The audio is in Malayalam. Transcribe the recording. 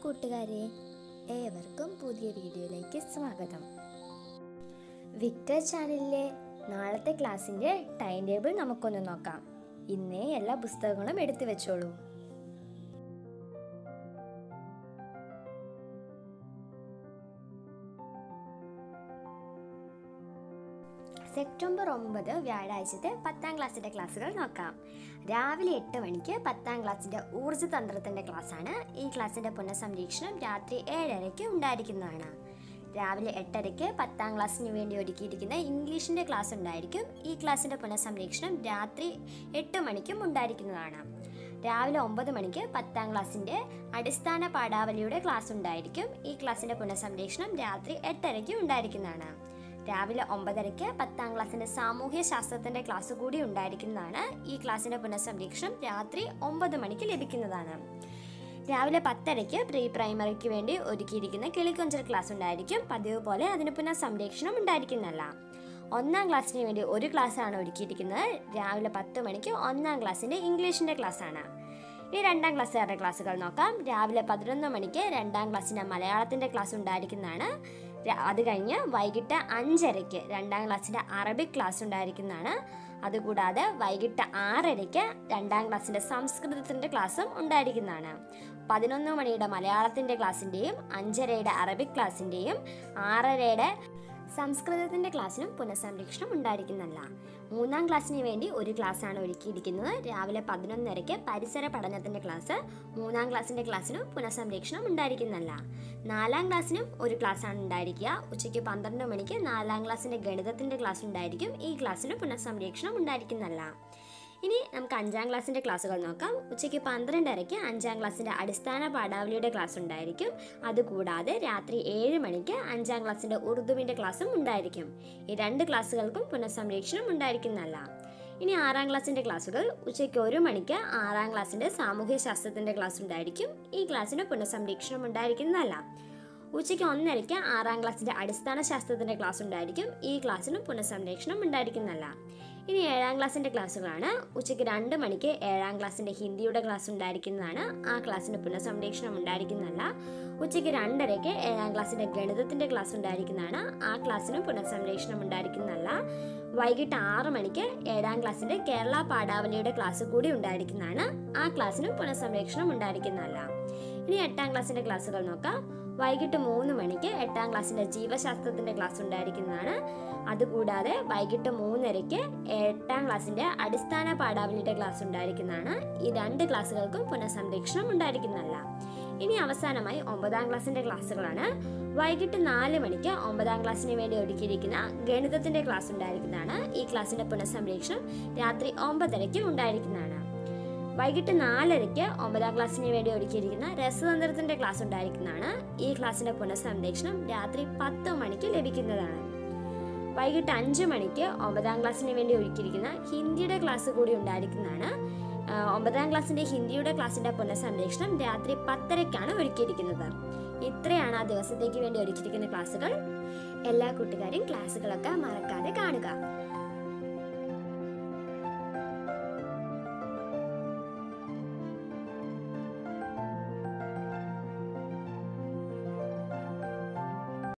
കൂട്ടുകാരെ ഏവർക്കും പുതിയ വീഡിയോയിലേക്ക് സ്വാഗതം വിക്ടർ ചാനലിലെ നാളത്തെ ക്ലാസ്സിൻ്റെ ടൈം ടേബിൾ നമുക്കൊന്ന് നോക്കാം ഇന്നേ എല്ലാ പുസ്തകങ്ങളും എടുത്തു വെച്ചോളൂ സെപ്റ്റംബർ ഒമ്പത് വ്യാഴാഴ്ചത്തെ പത്താം ക്ലാസ്സിൻ്റെ ക്ലാസ്സുകൾ നോക്കാം രാവിലെ എട്ട് മണിക്ക് പത്താം ക്ലാസ്സിൻ്റെ ഊർജ്ജതന്ത്രത്തിൻ്റെ ക്ലാസ്സാണ് ഈ ക്ലാസ്സിൻ്റെ പുനഃസംരക്ഷണം രാത്രി ഏഴരയ്ക്ക് ഉണ്ടായിരിക്കുന്നതാണ് രാവിലെ എട്ടരയ്ക്ക് പത്താം ക്ലാസ്സിന് വേണ്ടി ഒരുക്കിയിരിക്കുന്ന ഇംഗ്ലീഷിൻ്റെ ക്ലാസ് ഉണ്ടായിരിക്കും ഈ ക്ലാസ്സിൻ്റെ പുനഃസംരക്ഷണം രാത്രി എട്ട് മണിക്കും ഉണ്ടായിരിക്കുന്നതാണ് രാവിലെ ഒമ്പത് മണിക്ക് പത്താം ക്ലാസ്സിൻ്റെ അടിസ്ഥാന പാഠാവലിയുടെ ക്ലാസ് ഉണ്ടായിരിക്കും ഈ ക്ലാസ്സിൻ്റെ പുനഃസംരക്ഷണം രാത്രി എട്ടരയ്ക്ക് ഉണ്ടായിരിക്കുന്നതാണ് രാവിലെ ഒമ്പതരയ്ക്ക് പത്താം ക്ലാസ്സിൻ്റെ സാമൂഹ്യ ശാസ്ത്രത്തിൻ്റെ ക്ലാസ് കൂടി ഉണ്ടായിരിക്കുന്നതാണ് ഈ ക്ലാസ്സിൻ്റെ പുനഃസംരക്ഷണം രാത്രി ഒമ്പത് മണിക്ക് ലഭിക്കുന്നതാണ് രാവിലെ പത്തരയ്ക്ക് പ്രീ പ്രൈമറിക്ക് വേണ്ടി ഒരുക്കിയിരിക്കുന്ന കിളിക്കൊഞ്ചൽ ക്ലാസ് ഉണ്ടായിരിക്കും പതിവ് പോലെ അതിന് പുനഃസംരക്ഷണം ഉണ്ടായിരിക്കുന്നതല്ല ഒന്നാം ക്ലാസ്സിന് വേണ്ടി ഒരു ക്ലാസ്സാണ് ഒരുക്കിയിരിക്കുന്നത് രാവിലെ പത്ത് മണിക്ക് ഒന്നാം ക്ലാസ്സിൻ്റെ ഇംഗ്ലീഷിൻ്റെ ക്ലാസ്സാണ് ഈ രണ്ടാം ക്ലാസ്സുകാരുടെ ക്ലാസ്സുകൾ നോക്കാം രാവിലെ പതിനൊന്ന് മണിക്ക് രണ്ടാം ക്ലാസ്സിൻ്റെ മലയാളത്തിൻ്റെ ക്ലാസ് ഉണ്ടായിരിക്കുന്നതാണ് ര- അത് കഴിഞ്ഞ് വൈകിട്ട് അഞ്ചരയ്ക്ക് രണ്ടാം ക്ലാസ്സിൻ്റെ അറബിക് ക്ലാസ് ഉണ്ടായിരിക്കുന്നതാണ് അതുകൂടാതെ വൈകിട്ട് ആറരയ്ക്ക് രണ്ടാം ക്ലാസ്സിൻ്റെ സംസ്കൃതത്തിൻ്റെ ക്ലാസ്സും ഉണ്ടായിരിക്കുന്നതാണ് പതിനൊന്ന് മണിയുടെ മലയാളത്തിൻ്റെ ക്ലാസ്സിൻ്റെയും അഞ്ചരയുടെ അറബിക് ക്ലാസ്സിൻ്റെയും ആറരയുടെ സംസ്കൃതത്തിൻ്റെ ക്ലാസ്സിനും പുനഃസംരക്ഷണം ഉണ്ടായിരിക്കുന്നല്ല മൂന്നാം ക്ലാസ്സിന് വേണ്ടി ഒരു ക്ലാസ്സാണ് ഒരുക്കിയിരിക്കുന്നത് രാവിലെ പതിനൊന്നരയ്ക്ക് പരിസര പഠനത്തിൻ്റെ ക്ലാസ് മൂന്നാം ക്ലാസ്സിൻ്റെ ക്ലാസ്സിനും പുനഃസംരക്ഷണം ഉണ്ടായിരിക്കുന്നല്ല നാലാം ക്ലാസ്സിനും ഒരു ക്ലാസ്സാണ് ഉണ്ടായിരിക്കുക ഉച്ചയ്ക്ക് പന്ത്രണ്ട് മണിക്ക് നാലാം ക്ലാസ്സിൻ്റെ ഗണിതത്തിൻ്റെ ക്ലാസ് ഉണ്ടായിരിക്കും ഈ ക്ലാസ്സിന് പുനഃസംരക്ഷണം ഉണ്ടായിരിക്കുന്നല്ല ഇനി നമുക്ക് അഞ്ചാം ക്ലാസ്സിൻ്റെ ക്ലാസ്സുകൾ നോക്കാം ഉച്ചയ്ക്ക് പന്ത്രണ്ടരയ്ക്ക് അഞ്ചാം ക്ലാസ്സിൻ്റെ അടിസ്ഥാന പാഠാവലിയുടെ ക്ലാസ് ഉണ്ടായിരിക്കും അതുകൂടാതെ രാത്രി ഏഴ് മണിക്ക് അഞ്ചാം ക്ലാസ്സിൻ്റെ ഉറുദുവിൻ്റെ ക്ലാസ്സും ഉണ്ടായിരിക്കും ഈ രണ്ട് ക്ലാസ്സുകൾക്കും പുനഃസംരക്ഷണം ഉണ്ടായിരിക്കുന്നതല്ല ഇനി ആറാം ക്ലാസ്സിൻ്റെ ക്ലാസ്സുകൾ ഉച്ചയ്ക്ക് ഒരു മണിക്ക് ആറാം ക്ലാസ്സിൻ്റെ സാമൂഹ്യ ശാസ്ത്രത്തിൻ്റെ ക്ലാസ് ഉണ്ടായിരിക്കും ഈ ക്ലാസ്സിന് പുനഃസംരക്ഷണം ഉണ്ടായിരിക്കുന്നതല്ല ഉച്ചയ്ക്ക് ഒന്നരയ്ക്ക് ആറാം ക്ലാസ്സിൻ്റെ അടിസ്ഥാന ശാസ്ത്രത്തിൻ്റെ ക്ലാസ് ഉണ്ടായിരിക്കും ഈ ക്ലാസ്സിനും പുനഃസംരക്ഷണം ഉണ്ടായിരിക്കുന്നതല്ല ഇനി ഏഴാം ക്ലാസ്സിൻ്റെ ക്ലാസ്സുകളാണ് ഉച്ചയ്ക്ക് രണ്ട് മണിക്ക് ഏഴാം ക്ലാസ്സിൻ്റെ ഹിന്ദിയുടെ ക്ലാസ് ഉണ്ടായിരിക്കുന്നതാണ് ആ ക്ലാസ്സിന് പുനഃസംരക്ഷണം ഉണ്ടായിരിക്കുന്നതല്ല ഉച്ചയ്ക്ക് രണ്ടരയ്ക്ക് ഏഴാം ക്ലാസ്സിൻ്റെ ഗണിതത്തിൻ്റെ ക്ലാസ് ഉണ്ടായിരിക്കുന്നതാണ് ആ ക്ലാസ്സിനും പുനഃസംരക്ഷണം ഉണ്ടായിരിക്കുന്നതല്ല വൈകിട്ട് ആറ് മണിക്ക് ഏഴാം ക്ലാസ്സിൻ്റെ കേരള പാഠാവലിയുടെ ക്ലാസ് കൂടി ഉണ്ടായിരിക്കുന്നതാണ് ആ ക്ലാസ്സിനും പുനഃസംരക്ഷണം ഉണ്ടായിരിക്കുന്നതല്ല ഇനി എട്ടാം ക്ലാസ്സിൻ്റെ ക്ലാസ്സുകൾ നോക്കാം വൈകിട്ട് മൂന്ന് മണിക്ക് എട്ടാം ക്ലാസ്സിൻ്റെ ജീവശാസ്ത്രത്തിൻ്റെ ക്ലാസ് ഉണ്ടായിരിക്കുന്നതാണ് അതുകൂടാതെ വൈകിട്ട് മൂന്നരയ്ക്ക് എട്ടാം ക്ലാസ്സിൻ്റെ അടിസ്ഥാന പാഠാവലിയുടെ ക്ലാസ് ഉണ്ടായിരിക്കുന്നതാണ് ഈ രണ്ട് ക്ലാസ്സുകൾക്കും പുനഃസംരക്ഷണം ഉണ്ടായിരിക്കുന്നതല്ല ഇനി അവസാനമായി ഒമ്പതാം ക്ലാസ്സിൻ്റെ ക്ലാസ്സുകളാണ് വൈകിട്ട് നാല് മണിക്ക് ഒമ്പതാം ക്ലാസ്സിന് വേണ്ടി ഒരുക്കിയിരിക്കുന്ന ഗണിതത്തിൻ്റെ ക്ലാസ് ഉണ്ടായിരിക്കുന്നതാണ് ഈ ക്ലാസ്സിൻ്റെ പുനഃസംരക്ഷണം രാത്രി ഒമ്പതരയ്ക്ക് ഉണ്ടായിരിക്കുന്നതാണ് വൈകിട്ട് നാലരയ്ക്ക് ഒമ്പതാം ക്ലാസ്സിന് വേണ്ടി ഒരുക്കിയിരിക്കുന്ന രസതന്ത്രത്തിന്റെ ക്ലാസ് ഉണ്ടായിരിക്കുന്നതാണ് ഈ ക്ലാസ്സിന്റെ പുനഃസംരക്ഷണം രാത്രി പത്ത് മണിക്ക് ലഭിക്കുന്നതാണ് വൈകിട്ട് അഞ്ച് മണിക്ക് ഒമ്പതാം ക്ലാസ്സിന് വേണ്ടി ഒരുക്കിയിരിക്കുന്ന ഹിന്ദിയുടെ ക്ലാസ് കൂടി ഉണ്ടായിരിക്കുന്നതാണ് ആ, ഒമ്പതാം ക്ലാസ്സിന്റെ ഹിന്ദിയുടെ ക്ലാസ്സിന്റെ പുനഃസംരക്ഷണം രാത്രി പത്തരയ്ക്കാണ് ഒരുക്കിയിരിക്കുന്നത് ഇത്രയാണ് ആ ദിവസത്തേക്ക് വേണ്ടി ഒരുക്കിയിരിക്കുന്ന ക്ലാസ്സുകൾ എല്ലാ കൂട്ടുകാരും ക്ലാസ്സുകളൊക്കെ മറക്കാതെ കാണുക